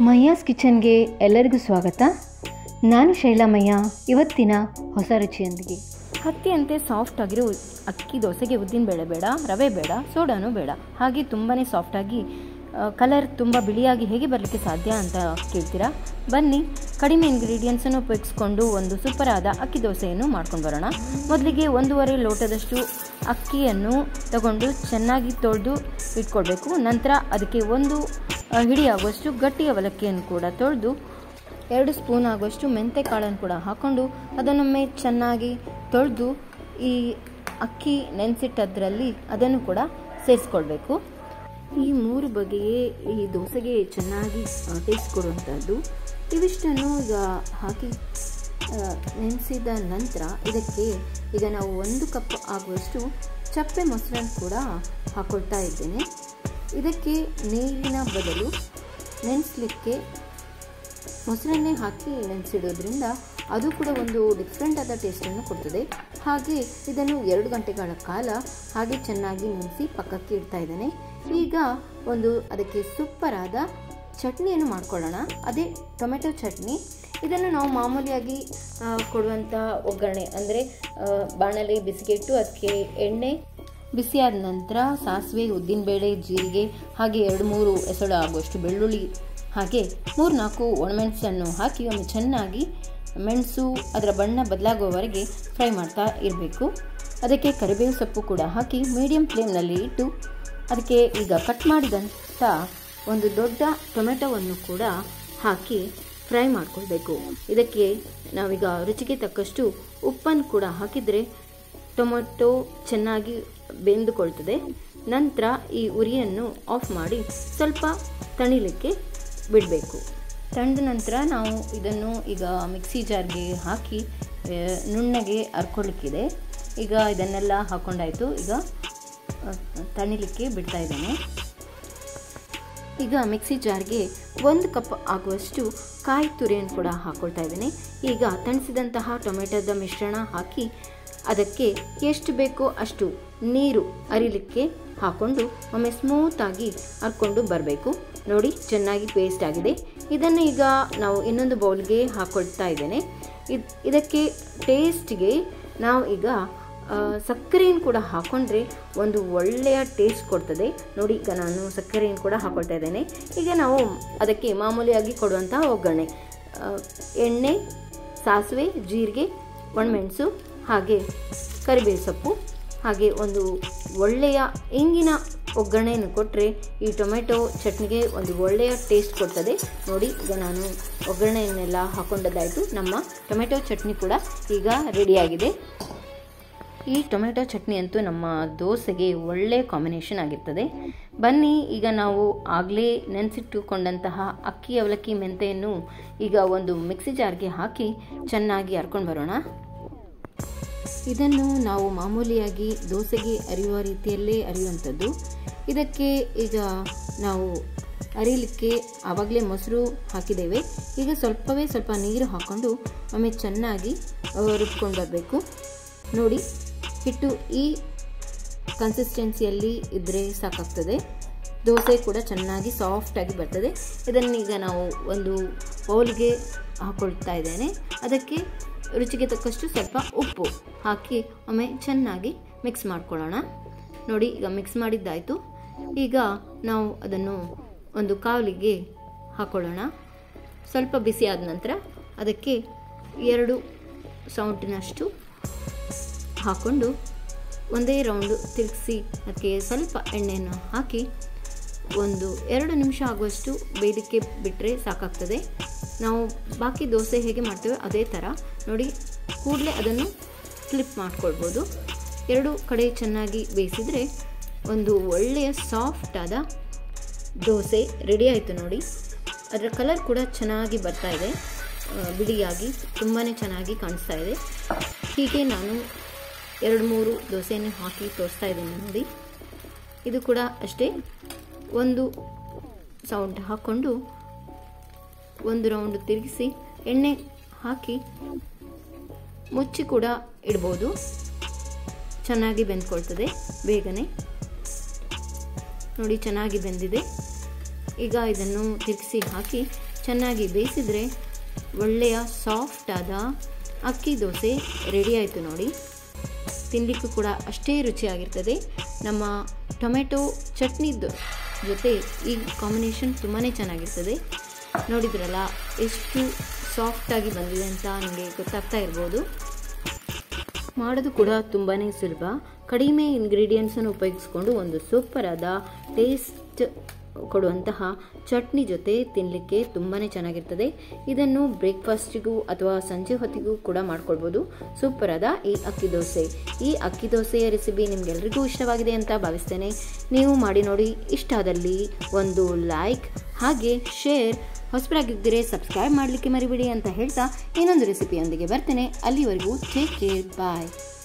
ಮಯ್ಯಾಸ್ ಕಿಚನ್ಗೆ ಎಲ್ಲರಿಗೂ ಸ್ವಾಗತ ನಾನು ಶೈಲಾಮಯ್ಯ ಇವತ್ತಿನ ಹೊಸ ರುಚಿಯೊಂದಿಗೆ ಹತ್ತಿಯಂತೆ ಸಾಫ್ಟ್ ಆಗಿರೋ ಅಕ್ಕಿ ದೋಸೆಗೆ ಉದ್ದಿನ ಬೇಳೆ ಬೇಡ ರವೆ ಬೇಡ ಸೋಡಾನು ಬೇಡ ಹಾಗೆ ತುಂಬಾ ಸಾಫ್ಟಾಗಿ ಕಲರ್ ತುಂಬ ಬಿಳಿಯಾಗಿ ಹೇಗೆ ಬರಲಿಕ್ಕೆ ಸಾಧ್ಯ ಅಂತ ಕೇಳ್ತೀರಾ ಬನ್ನಿ ಕಡಿಮೆ ಇಂಗ್ರೀಡಿಯೆಂಟ್ಸನ್ನು ಉಪಯೋಗಿಸ್ಕೊಂಡು ಒಂದು ಸೂಪರ್ ಆದ ಅಕ್ಕಿ ದೋಸೆಯನ್ನು ಮಾಡ್ಕೊಂಡು ಬರೋಣ ಮೊದಲಿಗೆ ಒಂದೂವರೆ ಲೋಟದಷ್ಟು ಅಕ್ಕಿಯನ್ನು ತಗೊಂಡು ಚೆನ್ನಾಗಿ ತೊಳೆದು ಇಟ್ಕೊಳ್ಬೇಕು ನಂತರ ಅದಕ್ಕೆ ಒಂದು ಆ, ಹಿಡಿಯಾಗುವಷ್ಟು ಗಟ್ಟಿ ಅವಲಕ್ಕಿಯನ್ನು ಕೂಡ ತೊಳೆದು ಎರಡು ಸ್ಪೂನ್ ಆಗುವಷ್ಟು ಮೆಂತೆ ಕಾಳನ್ನು ಕೂಡ ಹಾಕ್ಕೊಂಡು ಅದನ್ನೊಮ್ಮೆ ಚೆನ್ನಾಗಿ ತೊಳೆದು ಈ ಅಕ್ಕಿ ನೆನೆಸಿಟ್ಟದ್ರಲ್ಲಿ ಅದನ್ನು ಕೂಡ ಸೇರಿಸ್ಕೊಳ್ಬೇಕು ಈ ಮೂರು ಬಗೆಯೇ ಈ ದೋಸೆಗೆ ಚೆನ್ನಾಗಿ ಟೇಸ್ಟ್ ಕೊಡುವಂಥದ್ದು ಇವಿಷ್ಟನ್ನು ಈಗ ಹಾಕಿ ನೆನೆಸಿದ ನಂತರ ಇದಕ್ಕೆ ಈಗ ನಾವು ಒಂದು ಕಪ್ ಆಗುವಷ್ಟು ಚಪ್ಪೆ ಮೊಸರನ್ನು ಕೂಡ ಹಾಕೊಳ್ತಾ ಇದ್ದೇನೆ ಇದಕ್ಕೆ ನೀರಿನ ಬದಲು ನೆನೆಸಲಿಕ್ಕೆ ಮೊಸರನ್ನೇ ಹಾಕಿ ನೆನೆಸಿಡೋದ್ರಿಂದ ಅದು ಕೂಡ ಒಂದು ಡಿಫ್ರೆಂಟ್ ಆದ ಟೇಸ್ಟನ್ನು ಕೊಡ್ತದೆ ಹಾಗೆ ಇದನ್ನು ಎರಡು ಗಂಟೆಗಳ ಕಾಲ ಹಾಗೆ ಚೆನ್ನಾಗಿ ನೆನೆಸಿ ಪಕ್ಕಕ್ಕೆ ಇಡ್ತಾ ಇದ್ದೇನೆ ಈಗ ಒಂದು ಅದಕ್ಕೆ ಸೂಪರಾದ ಚಟ್ನಿಯನ್ನು ಮಾಡ್ಕೊಳ್ಳೋಣ ಅದೇ ಟೊಮೆಟೊ ಚಟ್ನಿ ಇದನ್ನು ನಾವು ಮಾಮೂಲಿಯಾಗಿ ಆ, ಕೊಡುವಂಥ ಒಗ್ಗರಣೆ ಅಂದರೆ ಬಾಣಲೆ ಬಿಸಿಗೆಟ್ಟು ಅದಕ್ಕೆ ಎಣ್ಣೆ ಬಿಸಿಯಾದ ನಂತರ ಸಾಸಿವೆ ಉದ್ದಿನಬೇಳೆ ಜೀರಿಗೆ ಹಾಗೆ ಎರಡು ಮೂರು ಎಸಳು ಆಗುವಷ್ಟು ಬೆಳ್ಳುಳ್ಳಿ ಹಾಗೆ ಮೂರು ನಾಲ್ಕು ಒಣಮೆಣಸನ್ನು ಹಾಕಿ ಒಮ್ಮೆ ಚೆನ್ನಾಗಿ ಮೆಣಸು ಅದರ ಬಣ್ಣ ಬದಲಾಗುವವರೆಗೆ ಫ್ರೈ ಮಾಡ್ತಾ ಇರಬೇಕು ಅದಕ್ಕೆ ಕರಿಬೇವು ಸೊಪ್ಪು ಕೂಡ ಹಾಕಿ ಮೀಡಿಯಂ ಫ್ಲೇಮ್ನಲ್ಲಿ ಇಟ್ಟು ಅದಕ್ಕೆ ಈಗ ಕಟ್ ಮಾಡಿದಂಥ ಒಂದು ದೊಡ್ಡ ಟೊಮೆಟೊವನ್ನು ಕೂಡ ಹಾಕಿ ಫ್ರೈ ಮಾಡ್ಕೊಳ್ಬೇಕು ಇದಕ್ಕೆ ನಾವೀಗ ರುಚಿಗೆ ತಕ್ಕಷ್ಟು ಉಪ್ಪನ್ನು ಕೂಡ ಹಾಕಿದರೆ ಟೊಮೆಟೊ ಚೆನ್ನಾಗಿ ಬೆಂದುಕೊಳ್ತದೆ ನಂತರ ಈ ಉರಿಯನ್ನು ಆಫ್ ಮಾಡಿ ಸ್ವಲ್ಪ ತಣಿಲಿಕ್ಕೆ ಬಿಡಬೇಕು ತಣ್ಣದ ನಂತರ ನಾವು ಇದನ್ನು ಈಗ ಮಿಕ್ಸಿ ಜಾರ್ಗೆ ಹಾಕಿ ಆ, ನುಣ್ಣಗೆ ಹರ್ಕೊಳ್ಳಿಕ್ಕಿದೆ ಈಗ ಇದನ್ನೆಲ್ಲ ಹಾಕ್ಕೊಂಡಾಯಿತು ಈಗ ಆ, ತಣಿಲಿಕ್ಕೆ ಬಿಡ್ತಾ ಇದ್ದೇನೆ ಈಗ ಮಿಕ್ಸಿ ಜಾರ್ಗೆ ಒಂದು ಕಪ್ ಆಗುವಷ್ಟು ಕಾಯಿ ತುರಿಯನ್ನು ಕೂಡ ಹಾಕ್ಕೊಳ್ತಾ ಇದ್ದೇನೆ ಈಗ ತಣಿಸಿದಂತಹ ಟೊಮೆಟೊದ ಮಿಶ್ರಣ ಹಾಕಿ ಅದಕ್ಕೆ ಎಷ್ಟು ಬೇಕೋ ಅಷ್ಟು ನೀರು ಅರಿಲಿಕ್ಕೆ ಹಾಕ್ಕೊಂಡು ಒಮ್ಮೆ ಸ್ಮೂತಾಗಿ ಹರ್ಕೊಂಡು ಬರಬೇಕು ನೋಡಿ ಚೆನ್ನಾಗಿ ಪೇಸ್ಟ್ ಆಗಿದೆ ಇದನ್ನು ಈಗ ನಾವು ಇನ್ನೊಂದು ಬೌಲ್ಗೆ ಹಾಕ್ಕೊಳ್ತಾ ಇದ್ದೇನೆ ಇದ್ ಇದಕ್ಕೆ ಟೇಸ್ಟ್ಗೆ ನಾವು ಈಗ ಆ, ಸಕ್ಕರೆಯನ್ನು ಕೂಡ ಹಾಕ್ಕೊಂಡ್ರೆ ಒಂದು ಒಳ್ಳೆಯ ಟೇಸ್ಟ್ ಕೊಡ್ತದೆ ನೋಡಿ ಈಗ ನಾನು ಸಕ್ಕರೆಯನ್ನು ಕೂಡ ಹಾಕ್ಕೊಳ್ತಾ ಇದ್ದೇನೆ ಈಗ ನಾವು ಅದಕ್ಕೆ ಮಾಮೂಲಿಯಾಗಿ ಕೊಡುವಂತಹ ಒಗ್ಗರಣೆ ಆ, ಎಣ್ಣೆ ಸಾಸಿವೆ ಜೀರಿಗೆ ಒಣಮೆಣಸು ಹಾಗೆ ಕರಿಬೇವು ಸೊಪ್ಪು ಹಾಗೆ ಒಂದು ಒಳ್ಳೆಯ ಇಂಗಿನ ಒಗ್ಗರಣೆಯನ್ನು ಕೊಟ್ಟರೆ ಈ ಟೊಮೆಟೊ ಚಟ್ನಿಗೆ ಒಂದು ಒಳ್ಳೆಯ ಟೇಸ್ಟ್ ಕೊಡ್ತದೆ ನೋಡಿ ಈಗ ನಾನು ಒಗ್ಗರಣೆಯನ್ನೆಲ್ಲ ಹಾಕೊಂಡದ್ದಾಯಿತು ನಮ್ಮ ಟೊಮೆಟೊ ಚಟ್ನಿ ಕೂಡ ಈಗ ರೆಡಿಯಾಗಿದೆ ಈ ಟೊಮೆಟೊ ಚಟ್ನಿ ಅಂತೂ ನಮ್ಮ ದೋಸೆಗೆ ಒಳ್ಳೆ ಕಾಂಬಿನೇಷನ್ ಆಗಿರ್ತದೆ ಬನ್ನಿ ಈಗ ನಾವು ಆಗಲೇ ನೆನೆಸಿಟ್ಟುಕೊಂಡಂತಹ ಅಕ್ಕಿ ಅವಲಕ್ಕಿ ಮೆಂತೆಯನ್ನು ಈಗ ಒಂದು ಮಿಕ್ಸಿ ಜಾರ್ಗೆ ಹಾಕಿ ಚೆನ್ನಾಗಿ ಹರ್ಕೊಂಡು ಬರೋಣ ಇದನ್ನು ನಾವು ಮಾಮೂಲಿಯಾಗಿ ದೋಸೆಗೆ ಅರಿಯುವ ರೀತಿಯಲ್ಲೇ ಅರಿಯುವಂಥದ್ದು ಇದಕ್ಕೆ ಈಗ ನಾವು ಅರಿಲಿಕ್ಕೆ ಆವಾಗಲೇ ಮೊಸರು ಹಾಕಿದ್ದೇವೆ ಈಗ ಸ್ವಲ್ಪವೇ ಸ್ವಲ್ಪ ನೀರು ಹಾಕ್ಕೊಂಡು ಒಮ್ಮೆ ಚೆನ್ನಾಗಿ ರುಬ್ಕೊಂಡು ಬರಬೇಕು ನೋಡಿ ಹಿಟ್ಟು ಈ ಕನ್ಸಿಸ್ಟೆನ್ಸಿಯಲ್ಲಿ ಇದ್ದರೆ ಸಾಕಾಗ್ತದೆ ದೋಸೆ ಕೂಡ ಚೆನ್ನಾಗಿ ಸಾಫ್ಟಾಗಿ ಬರ್ತದೆ ಇದನ್ನೀಗ ನಾವು ಒಂದು ಬೌಲ್ಗೆ ಹಾಕೊಳ್ತಾ ಇದ್ದೇನೆ ಅದಕ್ಕೆ ರುಚಿಗೆ ತಕ್ಕಷ್ಟು ಸ್ವಲ್ಪ ಉಪ್ಪು ಹಾಕಿ ಒಮ್ಮೆ ಚೆನ್ನಾಗಿ ಮಿಕ್ಸ್ ಮಾಡ್ಕೊಳ್ಳೋಣ ನೋಡಿ ಈಗ ಮಿಕ್ಸ್ ಮಾಡಿದ್ದಾಯಿತು ಈಗ ನಾವು ಅದನ್ನು ಒಂದು ಕಾವಲಿಗೆ ಹಾಕೊಳ್ಳೋಣ ಸ್ವಲ್ಪ ಬಿಸಿ ಆದ ನಂತರ ಅದಕ್ಕೆ ಎರಡು ಸೌಂಟಿನಷ್ಟು ಹಾಕ್ಕೊಂಡು ಒಂದೇ ರೌಂಡು ತಿರುಗಿಸಿ ಅದಕ್ಕೆ ಸ್ವಲ್ಪ ಎಣ್ಣೆಯನ್ನು ಹಾಕಿ ಒಂದು ಎರಡು ನಿಮಿಷ ಆಗುವಷ್ಟು ಬೇಯಲಿಕ್ಕೆ ಬಿಟ್ಟರೆ ಸಾಕಾಗ್ತದೆ ನಾವು ಬಾಕಿ ದೋಸೆ ಹೇಗೆ ಮಾಡ್ತೇವೆ ಅದೇ ಥರ ನೋಡಿ ಕೂಡಲೇ ಅದನ್ನು ಫ್ಲಿಪ್ ಮಾಡ್ಕೊಳ್ಬೋದು ಎರಡು ಕಡೆ ಚೆನ್ನಾಗಿ ಬೇಯಿಸಿದರೆ ಒಂದು ಒಳ್ಳೆಯ ಸಾಫ್ಟಾದ ದೋಸೆ ರೆಡಿ ಆಯಿತು ನೋಡಿ ಅದರ ಕಲರ್ ಕೂಡ ಚೆನ್ನಾಗಿ ಬರ್ತಾ ಇದೆ ಆ, ಬಿಳಿಯಾಗಿ ತುಂಬಾ ಚೆನ್ನಾಗಿ ಕಾಣಿಸ್ತಾ ಇದೆ ಹೀಗೆ ನಾನು ಎರಡು ಮೂರು ದೋಸೆಯನ್ನು ಹಾಕಿ ತೋರಿಸ್ತಾ ಇದ್ದೀನಿ ನೋಡಿ ಇದು ಕೂಡ ಅಷ್ಟೇ ಒಂದು ಸೌಂಡ್ ಹಾಕ್ಕೊಂಡು ಒಂದು ರೌಂಡ್ ತಿರುಗಿಸಿ ಎಣ್ಣೆ ಹಾಕಿ ಮುಚ್ಚಿ ಕೂಡ ಇಡ್ಬೋದು ಚೆನ್ನಾಗಿ ಬೆಂದ್ಕೊಳ್ತದೆ ಬೇಗನೆ ನೋಡಿ ಚೆನ್ನಾಗಿ ಬೆಂದಿದೆ ಈಗ ಇದನ್ನು ತಿರುಗಿಸಿ ಹಾಕಿ ಚೆನ್ನಾಗಿ ಬೇಯಿಸಿದರೆ ಒಳ್ಳೆಯ ಸಾಫ್ಟಾದ ಅಕ್ಕಿ ದೋಸೆ ರೆಡಿ ಆಯಿತು ನೋಡಿ ತಿನ್ನಲಿಕ್ಕೂ ಕೂಡ ಅಷ್ಟೇ ರುಚಿಯಾಗಿರ್ತದೆ ನಮ್ಮ ಟೊಮೆಟೊ ಚಟ್ನಿದ್ದು ಜೊತೆ ಈ ಕಾಂಬಿನೇಷನ್ ತುಂಬಾ ಚೆನ್ನಾಗಿರ್ತದೆ ನೋಡಿದ್ರಲ್ಲ ಎಷ್ಟು ಸಾಫ್ಟಾಗಿ ಬಂದಿದೆ ಅಂತ ನಿಮಗೆ ಗೊತ್ತಾಗ್ತಾ ಇರ್ಬೋದು ಮಾಡೋದು ಕೂಡ ತುಂಬಾ ಸುಲಭ ಕಡಿಮೆ ಇಂಗ್ರೀಡಿಯೆಂಟ್ಸನ್ನು ಉಪಯೋಗಿಸ್ಕೊಂಡು ಒಂದು ಸೂಪರಾದ ಟೇಸ್ಟ್ ಕೊಡುವಂತಹ ಚಟ್ನಿ ಜೊತೆ ತಿನ್ನಲಿಕ್ಕೆ ತುಂಬಾ ಚೆನ್ನಾಗಿರ್ತದೆ ಇದನ್ನು ಬ್ರೇಕ್ಫಾಸ್ಟಿಗೂ ಅಥವಾ ಸಂಜೆ ಹೊತ್ತಿಗೂ ಕೂಡ ಮಾಡ್ಕೊಳ್ಬೋದು ಸೂಪರಾದ ಈ ಅಕ್ಕಿ ದೋಸೆ ಈ ಅಕ್ಕಿ ದೋಸೆಯ ರೆಸಿಪಿ ನಿಮಗೆಲ್ರಿಗೂ ಇಷ್ಟವಾಗಿದೆ ಅಂತ ಭಾವಿಸ್ತೇನೆ ನೀವು ಮಾಡಿ ನೋಡಿ ಇಷ್ಟ ಆದಲ್ಲಿ ಒಂದು ಲೈಕ್ ಹಾಗೆ ಶೇರ್ ಹೊಸಬರಾಗಿದ್ದರೆ ಸಬ್ಸ್ಕ್ರೈಬ್ ಮಾಡಲಿಕ್ಕೆ ಮರಿಬೇಡಿ ಅಂತ ಹೇಳ್ತಾ ಇನ್ನೊಂದು ರೆಸಿಪಿಯೊಂದಿಗೆ ಬರ್ತೇನೆ ಅಲ್ಲಿವರೆಗೂ ಟೇಕ್ ಕೇರ್ ಬಾಯ್